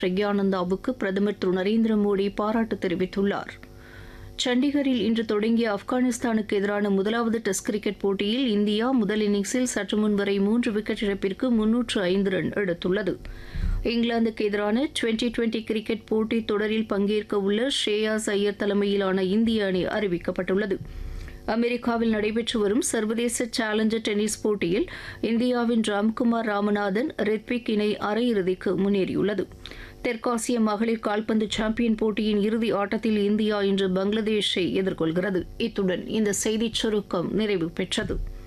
பிரக்யானந்தாவுக்கு பிரதமர் திரு நரேந்திர மோடி பாராட்டு தெரிவித்துள்ளார் சண்டிகரில் இன்று தொடங்கிய ஆப்கானிஸ்தானுக்கு எதிரான முதலாவது டெஸ்ட் கிரிக்கெட் போட்டியில் இந்தியா முதல் இன்னிங்ஸில் சற்று முன் வரை மூன்று விக்கெட் இழப்பிற்கு முன்னூற்று ஐந்து ரன் எடுத்துள்ளது இங்கிலாந்துக்கு எதிரான டுவெண்டி டுவெண்டி கிரிக்கெட் போட்டித் தொடரில் பங்கேற்க உள்ள ஸ்ரேயாஸ் ஐயர் தலைமையிலான இந்திய அணி அறிவிக்கப்பட்டுள்ளது அமெரிக்காவில் நடைபெற்று வரும் சர்வதேச சேலஞ்சர் டென்னிஸ் போட்டியில் இந்தியாவின் ராம்குமார் ராமநாதன் ரித்விக் இணை அரையிறுதிக்கு முன்னேறியுள்ளது தெற்காசிய மகளிர் கால்பந்து சாம்பியன் போட்டியின் இறுதி ஆட்டத்தில் இந்தியா இன்று பங்களாதேஷை எதிர்கொள்கிறது இத்துடன் இந்த செய்திச் சுருக்கம் நிறைவு பெற்றது